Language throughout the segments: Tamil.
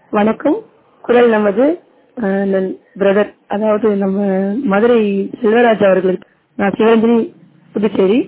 வணக்கம் குரல் நமது பிரதர் அதாவது நம்ம மதுரை செல்வராஜ் அவர்களுக்கு நான் சிவரஞ்சனி புதுச்சேரி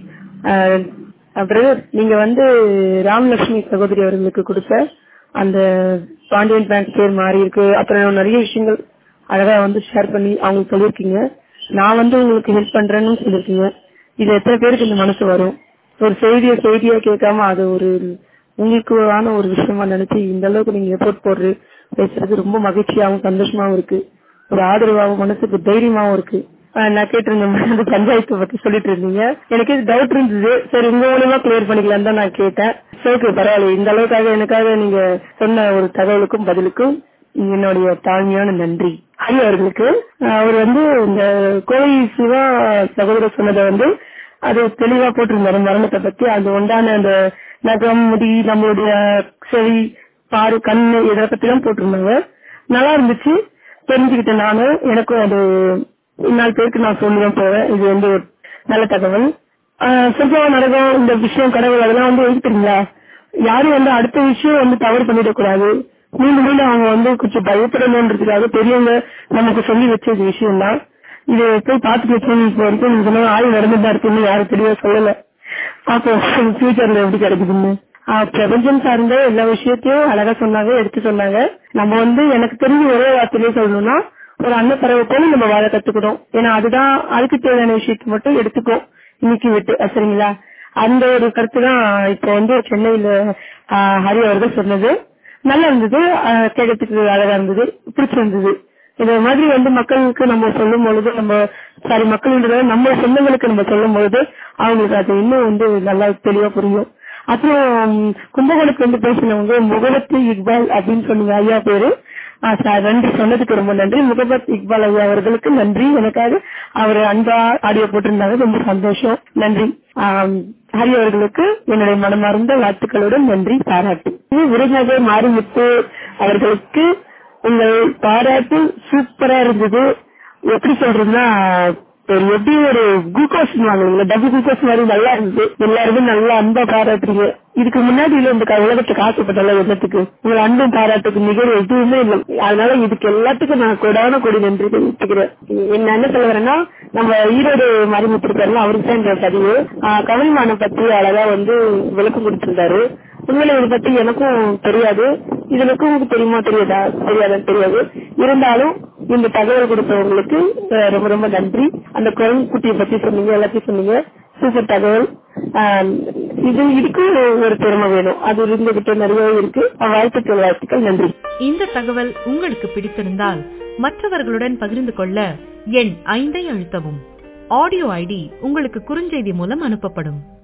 பிரதர் நீங்க வந்து ராமலட்சுமி சகோதரி அவர்களுக்கு கொடுத்த அந்த பாண்டியன் பேங்க் பேர் மாறி இருக்கு அப்புறம் நிறைய விஷயங்கள் அழகா வந்து ஷேர் பண்ணி அவங்களுக்கு சொல்லியிருக்கீங்க நான் வந்து உங்களுக்கு ஹெல்ப் பண்றேன்னு சொல்லியிருக்கீங்க இது எத்தனை பேருக்கு இந்த மனசு வரும் ஒரு செய்தியை செய்தியா கேட்காம அது ஒரு உங்களுக்கான ஒரு விஷயமா நினைச்சு இந்த அளவுக்கு நீங்க எஃபோர்ட் போடுறது பேசுறது ரொம்ப மகிழ்ச்சியாவும் சந்தோஷமாவும் இருக்கு ஒரு ஆதரவாகவும் மனசுக்கு தைரியமாவும் இருக்கு ஆஹ் நான் கேட்டிருந்தேன் அந்த பஞ்சாயத்து பத்தி சொல்லிட்டு இருந்தீங்க எனக்கு டவுட் இருந்தது சரி உங்க மூலியமா கிளியர் பண்ணிக்கலாம் தான் நான் கேட்டேன் ஓகே பரவாயில்ல இந்த அளவுக்காக எனக்காக நீங்க சொன்ன ஒரு தகவலுக்கும் பதிலுக்கும் என்னுடைய தாழ்மையான நன்றி ஹரி அவர்களுக்கு அவர் வந்து இந்த கோவை சிவா சகோதரர் சொன்னதை வந்து அது தெளிவா போட்டிருந்தாரு மரணத்தை பத்தி அது உண்டான அந்த நகம் முடி நம்மளுடைய செவி பாரு கண்ணு இதை பத்தி எல்லாம் போட்டிருந்தாங்க நல்லா இருந்துச்சு தெரிஞ்சுக்கிட்டேன் நானும் எனக்கும் அது நாலு பேருக்கு நான் சொல்லிதான் போவேன் இது வந்து ஒரு நல்ல தகவல் சொர்க்கம் நரகம் இந்த விஷயம் கடவுள் அதெல்லாம் வந்து எழுதிட்டீங்களா யாரும் வந்து அடுத்த விஷயம் வந்து தவறு பண்ணிடக்கூடாது மீண்டும் மீண்டும் அவங்க வந்து கொஞ்சம் பயப்படணுன்றதுக்காக பெரியவங்க நமக்கு சொல்லி வச்ச விஷயம் தான் இது போய் பார்த்துட்டு வச்சு இப்போ வரைக்கும் நீங்க சொன்ன ஆய்வு நடந்துட்டு தான் இருக்குன்னு யாரும் தெளிவா சொல்லல அப்போ ஃபியூச்சர்ல எப்படி கிடைக்குதுன்னு பிரபஞ்சம் சார்ந்த எல்லா விஷயத்தையும் அழகா சொன்னாங்க எடுத்து சொன்னாங்க நம்ம வந்து எனக்கு தெரிஞ்ச ஒரே வார்த்தையிலே சொல்லணும்னா ஒரு அன்னப்பறவை போல நம்ம வாழ கத்துக்கணும் ஏன்னா அதுதான் அதுக்கு தேவையான விஷயத்த மட்டும் எடுத்துக்கோ இன்னைக்கு விட்டு சரிங்களா அந்த ஒரு கருத்து தான் இப்போ வந்து சென்னையில ஹரி அவர்கள் சொன்னது நல்லா இருந்தது கேட்கறதுக்கு அழகா இருந்தது பிடிச்சிருந்தது இந்த மாதிரி வந்து மக்களுக்கு நம்ம சொல்லும் பொழுது நம்ம சாரி மக்கள் நம்ம சொந்தங்களுக்கு நம்ம சொல்லும் பொழுது அவங்களுக்கு அது இன்னும் வந்து நல்லா தெளிவா புரியும் அப்புறம் கும்பகோணத்துல இருந்து பேசினவங்க முகவத்து இக்பால் அப்படின்னு சொன்னீங்க ஐயா பேரு சார் நன்றி சொன்னதுக்கு ரொம்ப நன்றி முகபத் இக்பால் ஐயா அவர்களுக்கு நன்றி எனக்காக அவர் அன்பா ஆடியோ போட்டிருந்தாங்க ரொம்ப சந்தோஷம் நன்றி ஹரி அவர்களுக்கு என்னுடைய மனமார்ந்த வாழ்த்துக்களுடன் நன்றி பாராட்டு விருதுநகர் மாரிமுத்து அவர்களுக்கு உங்கள் பாராட்டு சூப்பரா இருந்தது எப்படி சொல்றதுன்னா எப்படி ஒரு குளுக்கோஸ் வாங்குவீங்களா டபுள் குளுக்கோஸ் மாதிரி நல்லா இருந்தது எல்லாருமே நல்லா அன்பா பாராட்டுறீங்க இதுக்கு முன்னாடி இல்ல இந்த உலகத்துக்கு ஆசைப்பட்டல எல்லாத்துக்கு உங்கள் அன்பும் பாராட்டுக்கு நிகழ் எதுவுமே இல்லை அதனால இதுக்கு எல்லாத்துக்கும் நான் கொடான கொடி நன்றி தெரிவிச்சுக்கிறேன் என்ன என்ன சொல்ல வரேன்னா நம்ம ஈரோடு மறைமுத்து இருக்காருல அவருக்கு தான் இந்த பதிவு கவிழ்மானம் பத்தி அழகா வந்து விளக்கம் கொடுத்திருந்தாரு உண்மையில இதை பத்தி எனக்கும் தெரியாது இதுலக்கும் உங்களுக்கு தெரியுமா தெரியாதா தெரியாதான்னு தெரியாது இருந்தாலும் இந்த தகவல் கொடுத்தவங்களுக்கு ரொம்ப ரொம்ப நன்றி அந்த குரல் குட்டியை பத்தி சொன்னீங்க எல்லாத்தையும் சொன்னீங்க சூப்பர் தகவல் இது இதுக்கும் ஒரு திறமை வேணும் அது இருந்துகிட்ட நிறைய இருக்கு வாழ்த்துக்கள் வாழ்த்துக்கள் நன்றி இந்த தகவல் உங்களுக்கு பிடித்திருந்தால் மற்றவர்களுடன் பகிர்ந்து கொள்ள எண் ஐந்தை அழுத்தவும் ஆடியோ ஐடி உங்களுக்கு குறுஞ்செய்தி மூலம் அனுப்பப்படும்